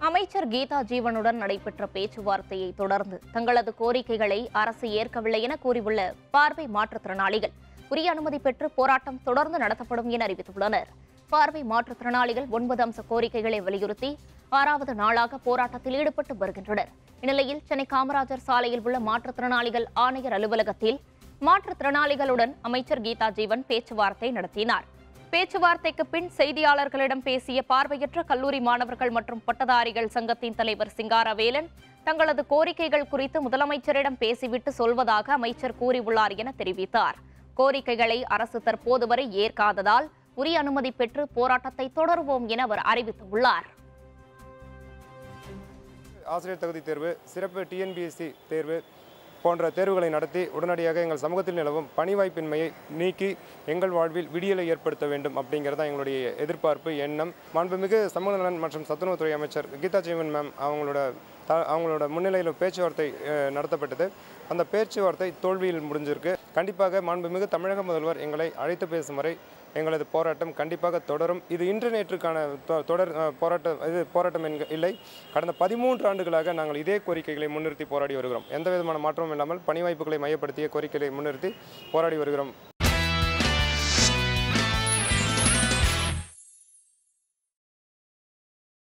அமைச்சர் கீதா ஜீவனுடன் நடைபெற்ற பேச்சுவார்த்தையை தொடர்ந்து தங்களது கோரிக்கைகளை அரசு ஏற்கவில்லை என கூறியுள்ள பார்வை மாற்றுத்திறனாளிகள் உரிய அனுமதி பெற்று போராட்டம் தொடர்ந்து நடத்தப்படும் என அறிவித்துள்ளனர் பார்வை மாற்றுத்திறனாளிகள் ஒன்பது அம்ச கோரிக்கைகளை வலியுறுத்தி ஆறாவது நாளாக போராட்டத்தில் ஈடுபட்டு வருகின்றனர் இந்நிலையில் சென்னை காமராஜர் சாலையில் உள்ள மாற்றுத்திறனாளிகள் ஆணையர் அலுவலகத்தில் மாற்றுத்திறனாளிகளுடன் அமைச்சர் கீதா ஜீவன் பேச்சுவார்த்தை நடத்தினார் பேச்சுவார்த்தைக்கு பின் செய்தியாளர்களிடம் பேசிய பார்வையற்ற கல்லூரி மாணவர்கள் மற்றும் பட்டதாரிகள் சங்கத்தின் தலைவர் சிங்காரவேலன் தங்களது கோரிக்கைகள் குறித்து முதலமைச்சரிடம் பேசிவிட்டு சொல்வதாக அமைச்சர் கூறியுள்ளார் என தெரிவித்தார் கோரிக்கைகளை அரசு தற்போது வரை ஏற்காததால் உரிய அனுமதி பெற்று போராட்டத்தை தொடருவோம் என அவர் அறிவித்துள்ளார் ஆசிரியர் தகுதி தேர்வு சிறப்பு டிஎன்பிஎஸ்சி தேர்வு போன்ற தேர்வுகளை நடத்தி உடனடியாக எங்கள் சமூகத்தில் நிலவும் பணி வாய்ப்பின்மையை நீக்கி எங்கள் வாழ்வில் விடியலை ஏற்படுத்த வேண்டும் அப்படிங்கிறது தான் எங்களுடைய எதிர்பார்ப்பு எண்ணம் மாண்புமிகு சமூக நலன் மற்றும் சத்துணவுத்துறை அமைச்சர் கீதா ஜீவன் மேம் அவங்களோட த அவங்களோட முன்னிலையில் பேச்சுவார்த்தை அஹ், நடத்தப்பட்டது அந்த பேச்சுவார்த்தை தோல்வியில் முடிஞ்சிருக்கு கண்டிப்பாக மாண்புமிகு தமிழக முதல்வர் எங்களை அழைத்து பேசும் வரை எங்களது போராட்டம் கண்டிப்பாக தொடரும் இது இன்று நேற்றுக்கான தொ- தொடர் அஹ், போராட்டம் இது போராட்டம் என்க இல்லை கடந்த பதிமூன்று ஆண்டுகளாக நாங்கள் இதே கோரிக்கைகளை முன்னிறுத்தி போராடி வருகிறோம் எந்த விதமான மாற்றமும் இல்லாமல் பணி வாய்ப்புகளை மையப்படுத்திய கோரிக்கைகளை முன்னிறுத்தி போராடி வருகிறோம்